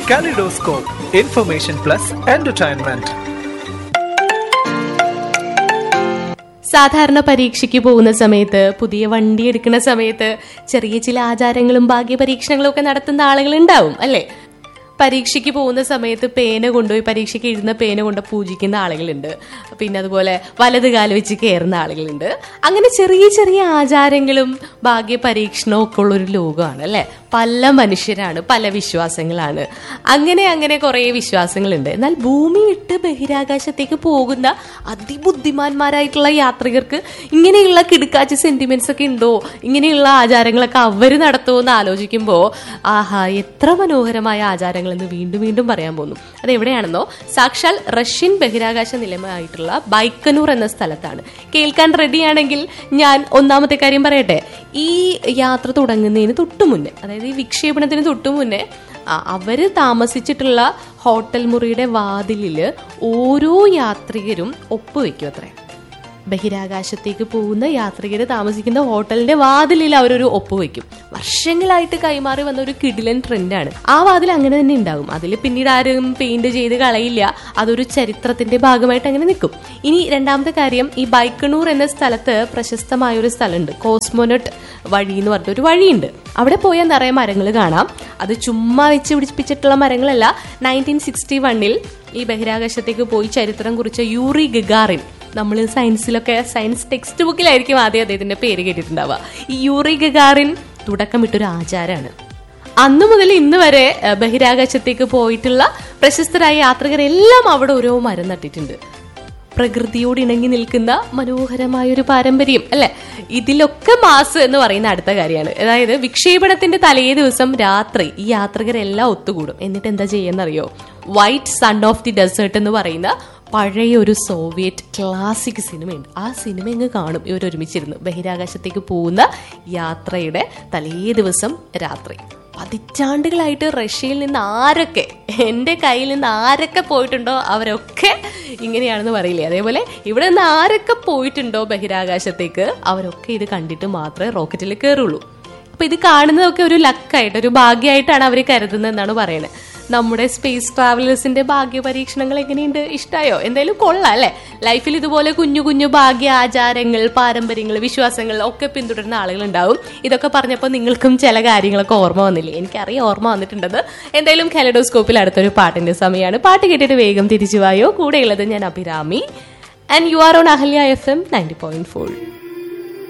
Kaleidoscope, information plus entertainment. സാധാരണ പരീക്ഷയ്ക്ക് പോകുന്ന സമയത്ത് പുതിയ വണ്ടി എടുക്കുന്ന സമയത്ത് ചെറിയ ചില ആചാരങ്ങളും ഭാഗ്യ പരീക്ഷണങ്ങളും ഒക്കെ നടത്തുന്ന ആളുകൾ ഉണ്ടാവും അല്ലേ പരീക്ഷയ്ക്ക് പോകുന്ന സമയത്ത് പേന കൊണ്ടുപോയി പരീക്ഷയ്ക്ക് എഴുതുന്ന പേന കൊണ്ട് പൂജിക്കുന്ന ആളുകളുണ്ട് പിന്നെ അതുപോലെ വലത് കാല് വെച്ച് കയറുന്ന ആളുകളുണ്ട് അങ്ങനെ ചെറിയ ചെറിയ ആചാരങ്ങളും ഭാഗ്യ പരീക്ഷണവും ഒക്കെ ഉള്ളൊരു ലോകമാണ് അല്ലേ പല മനുഷ്യരാണ് പല വിശ്വാസങ്ങളാണ് അങ്ങനെ അങ്ങനെ കുറേ വിശ്വാസങ്ങളുണ്ട് എന്നാൽ ഭൂമി വിട്ട് ബഹിരാകാശത്തേക്ക് പോകുന്ന അതിബുദ്ധിമാന്മാരായിട്ടുള്ള യാത്രികർക്ക് ഇങ്ങനെയുള്ള കിടുക്കാച്ചി സെന്റിമെന്റ്സ് ഒക്കെ ഉണ്ടോ ഇങ്ങനെയുള്ള ആചാരങ്ങളൊക്കെ അവർ നടത്തുമോ എന്ന് ആലോചിക്കുമ്പോൾ ആഹാ എത്ര മനോഹരമായ ആചാരങ്ങളെന്ന് വീണ്ടും വീണ്ടും പറയാൻ പോകുന്നു അത് എവിടെയാണെന്നോ സാക്ഷാൽ റഷ്യൻ ബഹിരാകാശ നിലയമായിട്ടുള്ള ബൈക്കനൂർ എന്ന സ്ഥലത്താണ് കേൾക്കാൻ റെഡിയാണെങ്കിൽ ഞാൻ ഒന്നാമത്തെ കാര്യം പറയട്ടെ ഈ യാത്ര തുടങ്ങുന്നതിന് തൊട്ടു മുന്നേ അതായത് ഈ വിക്ഷേപണത്തിന് തൊട്ടു മുന്നേ ആ, അവര് താമസിച്ചിട്ടുള്ള ഹോട്ടൽ മുറിയുടെ വാതിലില് ഓരോ യാത്രികരും ഒപ്പുവെക്കും അത്രേ ബഹിരാകാശത്തേക്ക് പോകുന്ന യാത്രികർ താമസിക്കുന്ന ഹോട്ടലിന്റെ വാതിലിൽ അവരൊരു ഒപ്പുവെക്കും വർഷങ്ങളായിട്ട് കൈമാറി വന്ന ഒരു കിടിലൻ ട്രെൻഡാണ് ആ വാതിൽ അങ്ങനെ തന്നെ ഉണ്ടാകും അതിൽ പിന്നീട് ആരും പെയിന്റ് ചെയ്ത് കളയില്ല അതൊരു ചരിത്രത്തിന്റെ ഭാഗമായിട്ട് അങ്ങനെ നിൽക്കും ഇനി രണ്ടാമത്തെ കാര്യം ഈ ബൈക്കണൂർ എന്ന സ്ഥലത്ത് പ്രശസ്തമായ ഒരു സ്ഥലമുണ്ട് കോസ്മോനട്ട് വഴി എന്ന് പറഞ്ഞിട്ട് ഒരു വഴിയുണ്ട് അവിടെ പോയാൽ നിറയെ മരങ്ങൾ കാണാം അത് ചുമ്മാ വെച്ച് പിടിപ്പിച്ചിട്ടുള്ള മരങ്ങളല്ല നയൻറ്റീൻ സിക്സ്റ്റി വണ്ണിൽ ഈ ബഹിരാകാശത്തേക്ക് പോയി ചരിത്രം കുറിച്ച യൂറി ഗഗാറിൻ നമ്മൾ സയൻസിലൊക്കെ സയൻസ് ടെക്സ്റ്റ് ബുക്കിലായിരിക്കും ആദ്യം അദ്ദേഹത്തിന്റെ പേര് കേട്ടിട്ടുണ്ടാവുക ഈ യൂറി ഗഗാറിൻ തുടക്കമിട്ടൊരു ആചാരമാണ് അന്നു മുതൽ ഇന്ന് വരെ ഏഹ്, ബഹിരാകാശത്തേക്ക് പോയിട്ടുള്ള പ്രശസ്തരായ യാത്രികരെല്ലാം അവിടെ ഓരോ മരം നട്ടിട്ടുണ്ട് പ്രകൃതിയോട് ഇണങ്ങി നിൽക്കുന്ന മനോഹരമായ ഒരു പാരമ്പര്യം അല്ലെ ഇതിലൊക്കെ മാസ് എന്ന് പറയുന്ന അടുത്ത കാര്യമാണ് അതായത് വിക്ഷേപണത്തിന്റെ തലേ ദിവസം രാത്രി ഈ യാത്രികരെല്ലാം ഒത്തുകൂടും എന്നിട്ട് എന്താ ചെയ്യുന്നറിയോ white sun of the desert എന്ന് പറയുന്ന പഴയ ഒരു സോവിയറ്റ് ക്ലാസിക് സിനിമയുണ്ട് ആ സിനിമ ഇങ്ങ് കാണും ഇവർ ഒരുമിച്ചിരുന്ന് ബഹിരാകാശത്തേക്ക് പോകുന്ന യാത്രയുടെ തലേ ദിവസം രാത്രി പതിറ്റാണ്ടുകളായിട്ട് റഷ്യയിൽ നിന്ന് ആരൊക്കെ എൻ്റെ കയ്യിൽ നിന്ന് ആരൊക്കെ പോയിട്ടുണ്ടോ അവരൊക്കെ ഇങ്ങനെയാണെന്ന് പറയില്ലേ അതേപോലെ ഇവിടെ നിന്ന് ആരൊക്കെ പോയിട്ടുണ്ടോ ബഹിരാകാശത്തേക്ക് അവരൊക്കെ ഇത് കണ്ടിട്ട് മാത്രമേ റോക്കറ്റിൽ കയറുള്ളൂ അപ്പൊ ഇത് കാണുന്നതൊക്കെ ഒരു ലക്കായിട്ട് ഒരു ഭാഗ്യമായിട്ടാണ് അവർ കരുതുന്നത് എന്നാണ് പറയുന്നത് നമ്മുടെ സ്പേസ് ട്രാവലേഴ്സിന്റെ ഭാഗ്യ പരീക്ഷണങ്ങൾ എങ്ങനെയുണ്ട് ഇഷ്ടമായോ എന്തായാലും കൊള്ളാം അല്ലെ ലൈഫിൽ ഇതുപോലെ കുഞ്ഞു കുഞ്ഞു ഭാഗ്യ ആചാരങ്ങൾ പാരമ്പര്യങ്ങൾ വിശ്വാസങ്ങൾ ഒക്കെ പിന്തുടരുന്ന ആളുകൾ ഉണ്ടാവും ഇതൊക്കെ പറഞ്ഞപ്പോൾ നിങ്ങൾക്കും ചില കാര്യങ്ങളൊക്കെ ഓർമ്മ വന്നില്ലേ എനിക്കറിയാം ഓർമ്മ വന്നിട്ടുണ്ടത് എന്തായാലും കലഡോസ്കോപ്പിൽ അടുത്തൊരു പാട്ടിന്റെ സമയമാണ് പാട്ട് കേട്ടിട്ട് വേഗം തിരിച്ചു വായോ കൂടെയുള്ളത് ഞാൻ Abhirami and you are on Ahalya F M ninety point four